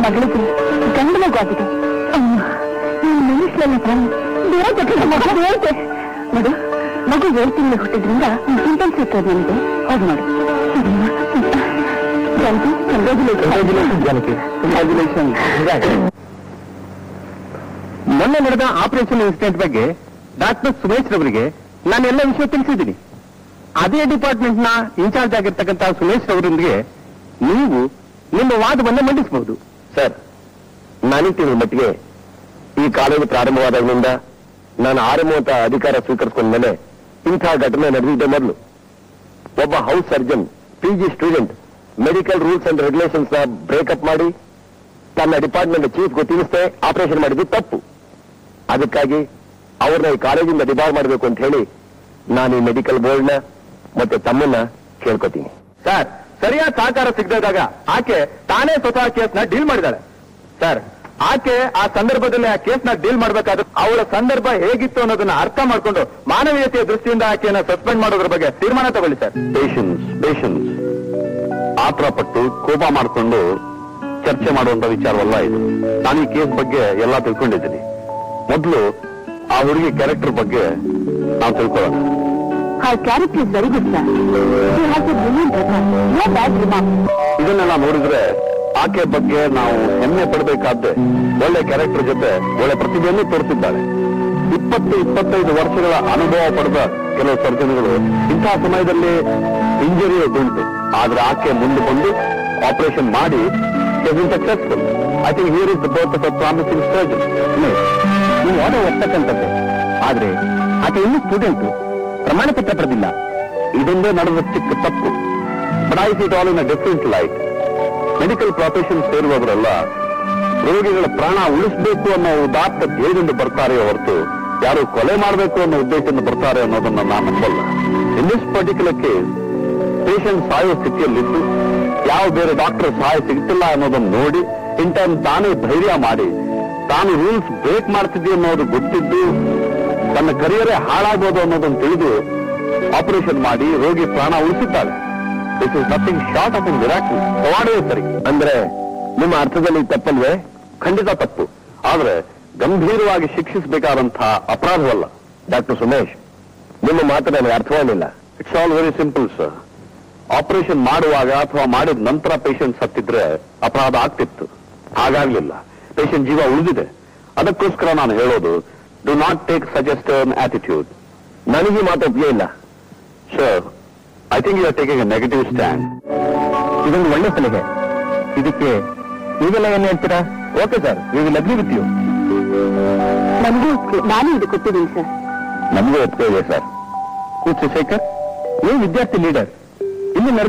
ಮಗಳಿಗೆ ಗಂಡು ಮಗು ಆಗಿದೆ ಮನುಷ್ಯಲ್ಲ ಹೇಳ್ತೆ ನೋಡು ಮಗು ಏಳು ತಿಂಗಳು ಹುಟ್ಟಿದ್ರಿಂದ ಸಿಂಟಮ್ಸ್ ಇರ್ತದೆ ನನಗೆ ಹೌದು ನೋಡಿ ಜಾನಕಿ ಕಂಗ್ರಾಚುಲೇಷನ್ ಜಾನಕಿ ಕಂಗ್ರಾಚುಲೇಷನ್ ಮೊನ್ನೆ ನಡೆದ ಆಪರೇಷನ್ ಇನ್ಸಿಡೆಂಟ್ ಬಗ್ಗೆ ಡಾಕ್ಟರ್ ಸುಮೇಶ್ ರವರಿಗೆ ನಾನು ಎಲ್ಲ ವಿಷಯ ತಿಳಿಸಿದ್ದೀನಿ ಅದೇ ಡಿಪಾರ್ಟ್ಮೆಂಟ್ ನ ಇನ್ಚಾರ್ಜ್ ಆಗಿರ್ತಕ್ಕಂಥ ಸುಮೇಶ್ ರವರೊಂದಿಗೆ ನೀವು ನಿಮ್ಮ ವಾದವನ್ನು ಮಂಡಿಸಬಹುದು ಸರ್ ನನಗೆ ತಿಳಿದ ಮಟ್ಟಿಗೆ ಈ ಕಾಲೇಜು ಪ್ರಾರಂಭವಾದಾಗಿನಿಂದ ನಾನು ಆರಂಭದ ಅಧಿಕಾರ ಸ್ವೀಕರಿಸಿಕೊಂಡ ಮೇಲೆ ಇಂಥ ಘಟನೆ ನಡೆದಿದ್ದೆ ಮೊದಲು ಒಬ್ಬ house surgeon P G student medical rules and regulations ನ ಬ್ರೇಕಪ್ ಮಾಡಿ ತನ್ನ ಡಿಪಾರ್ಟ್ಮೆಂಟ್ ಚೀಫ್ ತಿಳಿಸ್ತೇ ಆಪರೇಷನ್ ಮಾಡಿದ್ದು ತಪ್ಪು ಅದಕ್ಕಾಗಿ ಅವ್ರನ್ನ ಈ ಕಾಲೇಜಿಂದ ಡಿಬಾರ್ ಮಾಡಬೇಕು ಅಂತ ಹೇಳಿ ನಾನು ಈ ಮೆಡಿಕಲ್ ಬೋರ್ಡ್ನ ಮತ್ತೆ ತಮ್ಮನ್ನ ಕೇಳ್ಕೊತೀನಿ ಸರ್ ಸರಿಯಾದ ಸಹಕಾರ ಸಿಗದಾಗ ಆಕೆ ತಾನೇ ಸ್ವತಃ ಕೇಸ್ನ ಡೀಲ್ ಮಾಡಿದಾಳೆ ಸರ್ ಆಕೆ ಆ ಸಂದರ್ಭದಲ್ಲಿ ಆ ಕೇಸ್ನ ಡೀಲ್ ಮಾಡಬೇಕಾದ್ರೆ ಅವಳ ಸಂದರ್ಭ ಹೇಗಿತ್ತು ಅನ್ನೋದನ್ನ ಅರ್ಥ ಮಾಡ್ಕೊಂಡು ಮಾನವೀಯತೆಯ ದೃಷ್ಟಿಯಿಂದ ಆಕೆಯನ್ನ ಸಸ್ಪೆಂಡ್ ಮಾಡೋದ್ರ ಬಗ್ಗೆ ತೀರ್ಮಾನ ತಗೊಳ್ಳಿ ಸರ್ ಪೇಷನ್ಸ್ ಪೇಷನ್ಸ್ ಆತರ ಪಟ್ಟು ಕೋಪ ಮಾಡಿಕೊಂಡು ಚರ್ಚೆ ಮಾಡುವಂತ ವಿಚಾರವಲ್ಲ ಇದು ನಾನು ಈ ಕೇಸ್ ಬಗ್ಗೆ ಎಲ್ಲ ತಿಳ್ಕೊಂಡಿದ್ದೀನಿ ಮೊದಲು ಆ ಹುಡುಗಿ ಕ್ಯಾರೆಕ್ಟರ್ ಬಗ್ಗೆ ನಾವು ತಿಳ್ಕೊಳ್ಳೋಣ Her character is very good, sir. She has a brilliant record. No bad remarks. ಇದನ್ನೆಲ್ಲ ನೋಡಿದ್ರೆ ಆಕೆ ಬಗ್ಗೆ ನಾವು ಹೆಮ್ಮೆ ಪಡಬೇಕಾದ್ರೆ ಒಳ್ಳೆ ಕ್ಯಾರೆಕ್ಟರ್ ಜೊತೆ ಒಳ್ಳೆ ಪ್ರತಿಭೆಯನ್ನು ತೋರಿಸಿದ್ದಾಳೆ ಇಪ್ಪತ್ತು ಇಪ್ಪತ್ತೈದು ವರ್ಷಗಳ ಅನುಭವ ಪಡೆದ ಕೆಲವು ಸರ್ಜನ್ಗಳು ಇಂತಹ ಸಮಯದಲ್ಲಿ ಇಂಜರಿ ಉಂಟು ಆದ್ರೆ ಆಕೆ ಮುಂದೆ ಬಂದು ಆಪರೇಷನ್ ಮಾಡಿ successful I think here is the birth of promising surgeon ನೀವು ವಾದ ಒಪ್ತಕ್ಕಂಥದ್ದೇ ಆದ್ರೆ ಆಕೆ ಇನ್ನೂ ಸ್ಟೂಡೆಂಟ್ ಪ್ರಮಾಣ ಪತ್ರ ಪಡೆದಿಲ್ಲ ಇದೊಂದೇ ನಡೆದ ಚಿಕ್ಕ ತಪ್ಪು but I it all in a different light medical profession ಸೇರುವವರೆಲ್ಲ ರೋಗಿಗಳ ಪ್ರಾಣ ಉಳಿಸಬೇಕು ಅನ್ನೋ ಉದಾತ್ತ ಧ್ಯೇಯದಿಂದ ಬರ್ತಾರೆ ಹೊರತು ಯಾರು ಕೊಲೆ ಮಾಡಬೇಕು ಅನ್ನೋ ಉದ್ದೇಶದಿಂದ ಬರ್ತಾರೆ ಅನ್ನೋದನ್ನ ನಾನು ನಂಬಲ್ಲ in this particular case patient ಸಾಯೋ ಸ್ಥಿತಿಯಲ್ಲಿದ್ದು ಯಾವ ಬೇರೆ ಡಾಕ್ಟರ್ ಸಹಾಯ ಸಿಗ್ತಿಲ್ಲ ಅನ್ನೋದನ್ನ ನೋಡಿ ಇನ್ ಟೈಮ್ ತಾನೇ ಧೈರ್ಯ ಮಾಡಿ ತಾನು ರೂಲ್ಸ್ ಬ್ರೇಕ್ ಮಾಡ್ತಿದ್ದೆ ಅನ್ನೋದು ಗೊತ್ತಿದ್ದು ತನ್ನ ಕರಿಯರೇ ಹಾಳಾಗೋದು ಅನ್ನೋದನ್ನು ತಿಳಿದು ಆಪರೇಷನ್ ಮಾಡಿ ರೋಗಿ ಪ್ರಾಣ ಉಳಿಸಿದ್ದಾಳೆ this is nothing short of miracle ಮಾಡೇ ಸರಿ ಅಂದ್ರೆ ನಿಮ್ಮ ಅರ್ಥದಲ್ಲಿ ತಪ್ಪಲ್ವೇ ಖಂಡಿತ ತಪ್ಪು ಆದ್ರೆ ಗಂಭೀರವಾಗಿ ಶಿಕ್ಷಿಸಬೇಕಾದಂತಹ ಅಪರಾಧವಲ್ಲ ಡಾಕ್ಟರ್ ಸುಮೇಶ್ ನಿಮ್ಮ ಮಾತು ನನಗೆ ಅರ್ಥವಾಗಿಲ್ಲ it's all very simple sir operation ಮಾಡುವಾಗ ಅಥವಾ ಮಾಡಿದ ನಂತರ ಪೇಷಂಟ್ ಸತ್ತಿದ್ರೆ ಅಪರಾಧ ಆಗ್ತಿತ್ತು ಹಾಗಾಗ್ಲಿಲ್ಲ ಪೇಷಂಟ್ ಜೀವ ಉಳಿದಿದೆ ಅದಕ್ಕೋಸ್ಕರ ನಾನು ಹೇಳೋದು do not take such a stern attitude ನನಗೆ ಈ ಮಾತು ಒಪ್ಪಿಗೆ ಇಲ್ಲ sir I think you are taking a negative stand ಇದೊಂದು ಒಳ್ಳೆ ಸಲಹೆ ಇದಕ್ಕೆ ನೀವೆಲ್ಲ ಏನ್ ಹೇಳ್ತೀರಾ okay sir we will agree with you ನನಗೂ ಒಪ್ಪಿಗೆ. ನಾನು ಇದು ಕೊಟ್ಟಿದ್ದೀನಿ ಸರ್ ನಮಗೂ ಒಪ್ಪಿಗೆ ಇದೆ ಸರ್ ಕೂತು ಶೇಖರ್ ನೀವು ವಿದ್ಯಾರ್ಥಿ ಲೀಡರ್ ಇಲ್ಲಿ ನಡೆದ